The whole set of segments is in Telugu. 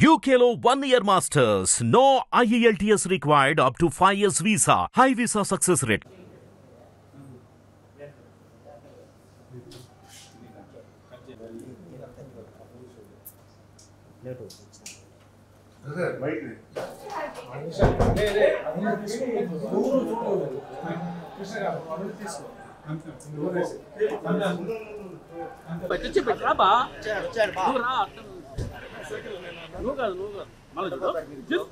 UKLO one year masters. No IELTS required up to 5 years visa. High visa success rate. తెచ్చి పెట్టరా బా నువ్వు రా అర్థం. నువ్వు కాదు నువ్వు కాదు మళ్ళీ చూడు. చూడు.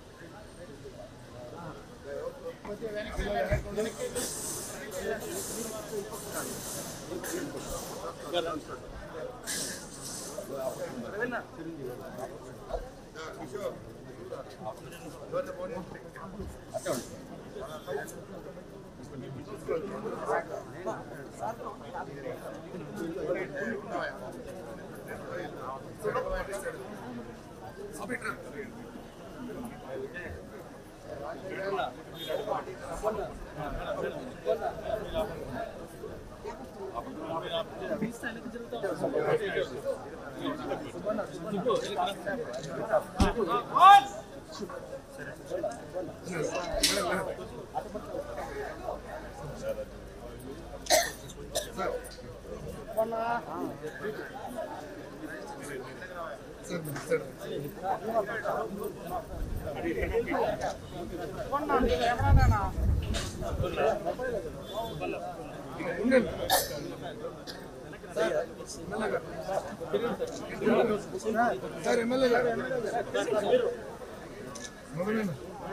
సార్ ఎమ్మెల్యే గారు మొదలైన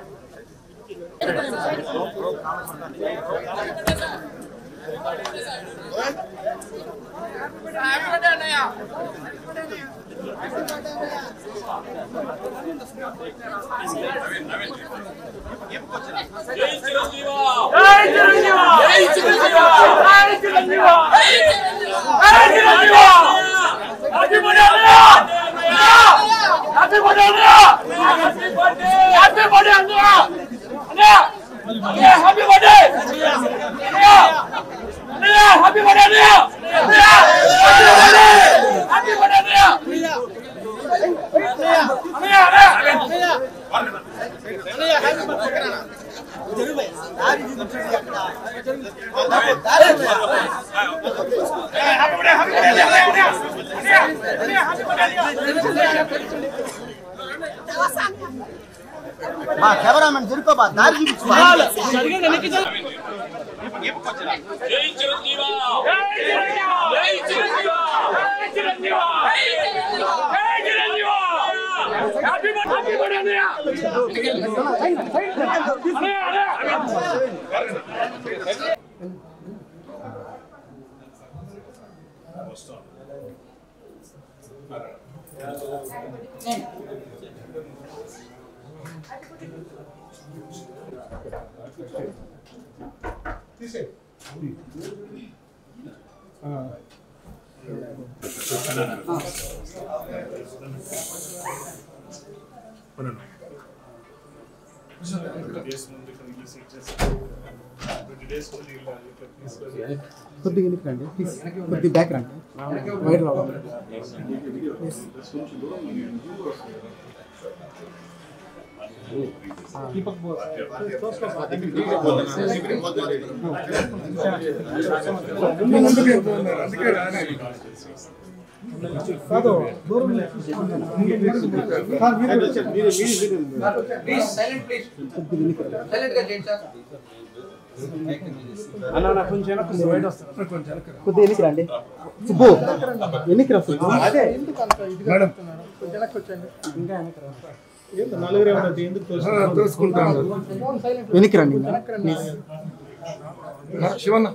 బా కెమెరామెన్ జరుకోబా దారి చూపించు బా. కొద్దిగా వెనక్కి రండి ప్లీజ్ కొద్దిగా బ్యాక్ రండి వైట్ రావాలి ముందుకు వెళ్తున్నారు అందుకే రాలేదు కొద్దిగా వెనక్కి రండి సుబ్బు వెనక్కి రా సుబ్బు అదే మేడం ఇంకా వెనక్కి రా ఆ, తోసుకుంటాను వెనక్కి రండి ఇంకా ప్లీజ్ ఆ, శివన్న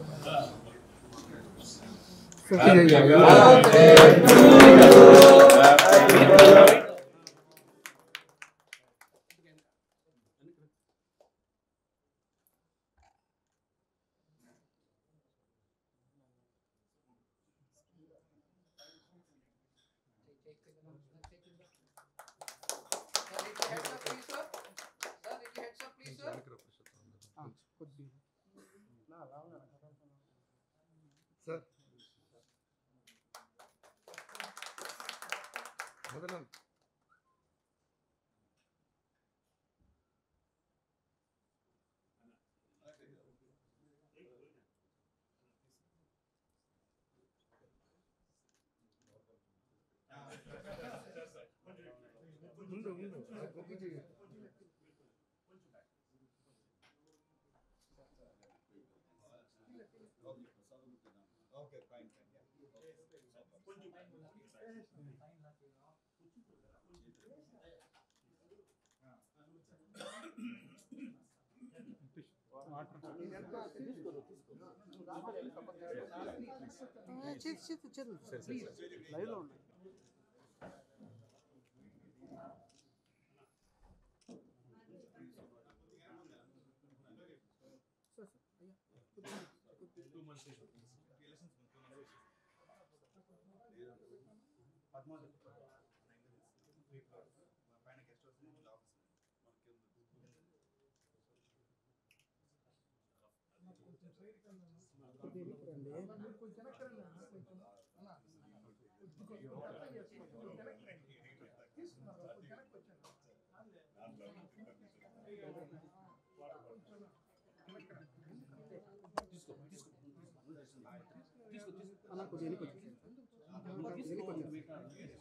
సార్ మొదలండి ఉండు ఉండు గొప్ప చెయ్యి ఓకే ఫైన్ ఫైన్ లైవ్లో ఉన్నాయి పద్మావతి పైన గెస్ట్ హౌస్ నుంచి ఆఫీస్ దీనికి రండి కొంచెం వెనక్కి రండి అన్న, కొంచెం. అన్న, కొంచెం అర్థం చేసుకోండి. కొంచెం వెనక్కి రండి. తీసుకున్నారు, కొంచెం వెనక్కి వచ్చాను. అన్న కొద్దిగా వెనక్కి వచ్చేసి వెనక్కి వచ్చేసి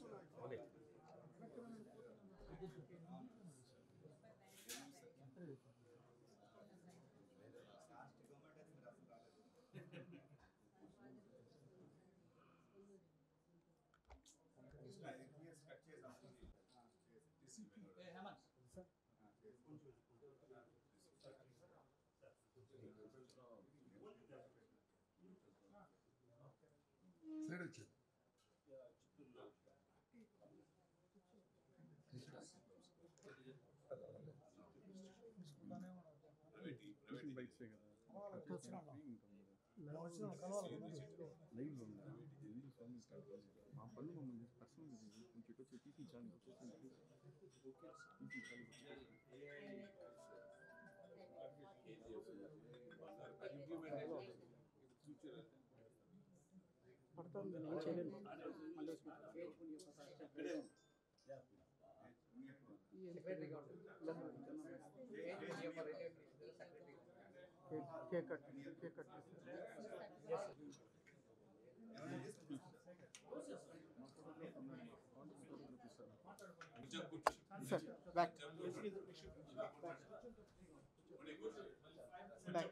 కట్ చేసాం సైడ్ వచ్చేది లైవ్లో ఉన్నా ఎందుకు స్వామి స్టార్ట్ చేశారు మా పనులు మమ్మల్ని పర్సనల్ కొంచెం ఇటు వచ్చి తీసించాలి పడుతుంది నేను చేయలేను మళ్ళీ వచ్చి cake cut cake cut sir back back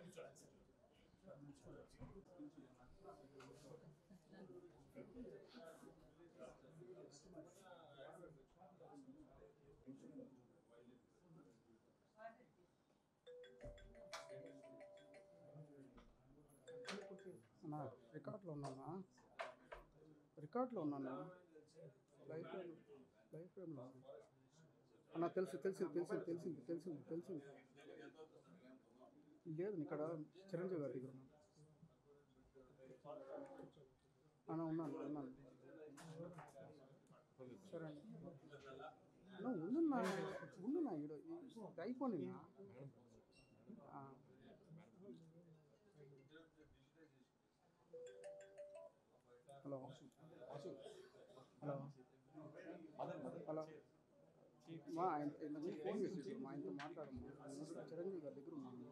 అన్నా రికార్డులో ఉన్నానా రికార్డులో ఉన్నాను లైఫ్ ఫ్రేమ్ లైఫ్ ఫ్రేమ్లో అన్న తెలుసు తెలిసింది తెలిసింది తెలిసింది తెలిసింది తెలిసింది లేదు ఇక్కడ చిరంజీవి గారి దగ్గర ఉన్నాను అన్న ఉన్నాను ఉన్నాను సరే అండి అన్న ఉండున్నా ఉండున్నా ఈడ ఇది అయిపోయింది హలో హలో హలో మా ఆయన ఇంతకు ఫోన్ చేసి మా ఆయనతో మాట్లాడము చిరంజీవి గారి దగ్గర ఉన్నాను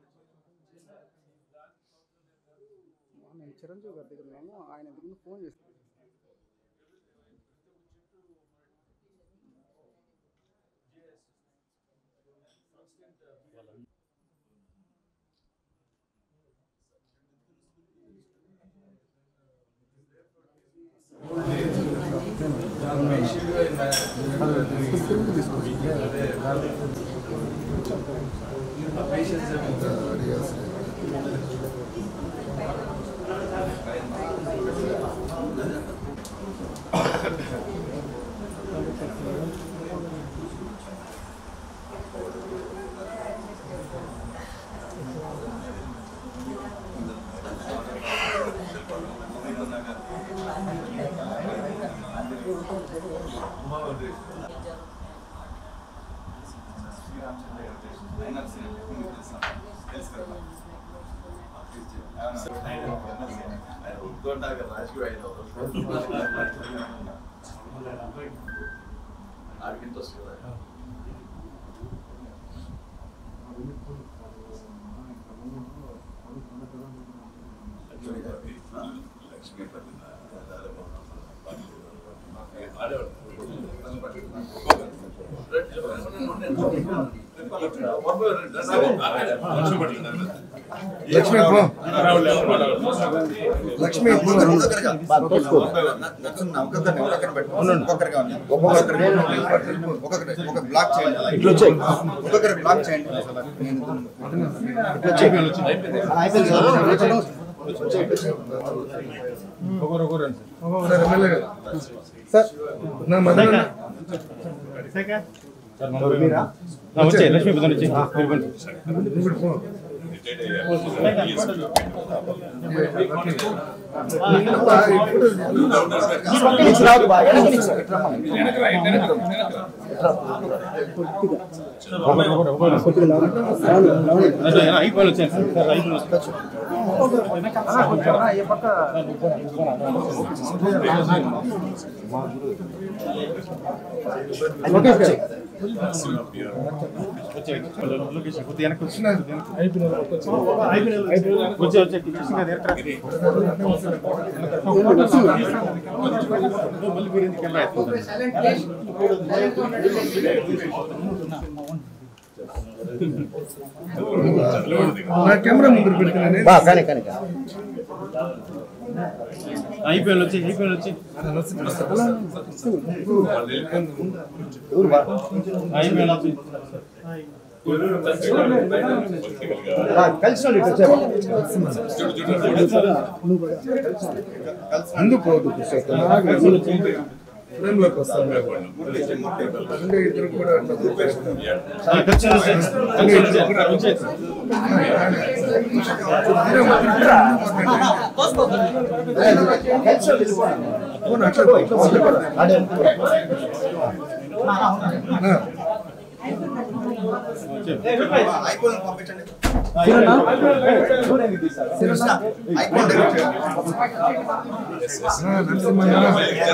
మా నేను చిరంజీవి గారి దగ్గర ఉన్నాను ఆయన దగ్గర నుండి ఫోన్ చేసి లక్ష్మీ లక్ష్మి పో. లక్ష్మి పో. ఒక్కొక్కటి ఒక బ్లాక్ చేయండి ఒక్కొక్కటి బ్లాక్ చేయండి సార్ ఎమ్మెల్యే గారు. సార్ నా మదన వచ్చే లక్ష్మీ బుద్ధం వచ్చి ఇప్పుడు పో. అయిపోయి వచ్చాను సార్ అయిపోయి వచ్చాను వచ్చే లొకేషన్ కొద్దిగా వెనక్కి వచ్చి వచ్చే వచ్చే కృష్ణ గారి దగ్గర మళ్ళీ మీరు ఎందుకు కెమెరా ఎత్తుకుంటారు నా కెమెరా ముందు పెట్టుకున్నాను అయిపోయి వచ్చి అయిపోయి వచ్చి అయిపోయి వచ్చి అందుకు పోదు ఫ్రేమ్లోకి వస్తాను ఇంకా ఇద్దరు కూడా అట్లా చూపిస్తాను. కలిసి కలిసి వచ్చి వచ్చి పోను, అట్లా పో. ఆ. ఐఫోన్ పంపించండి ఆ, నరసింహన్న.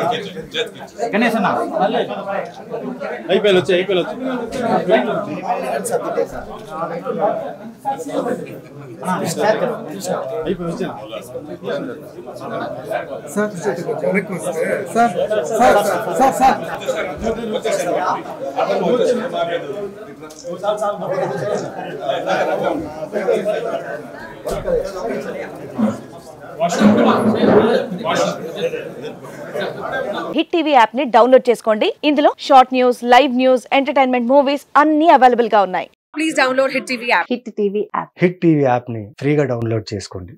అయిపోయి వచ్చి అయిపోయి వచ్చి అయిపోయి వచ్చాను సార్ వెనక్కి వస్తే sir sir sir sir Hit TV app ని డౌన్లోడ్ చేసుకోండి ఇందులో short news live news entertainment movies అన్ని అవైలబుల్ గా ఉన్నాయి Hit TV app Hit TV యాప్ని ఫ్రీగా డౌన్లోడ్ చేసుకోండి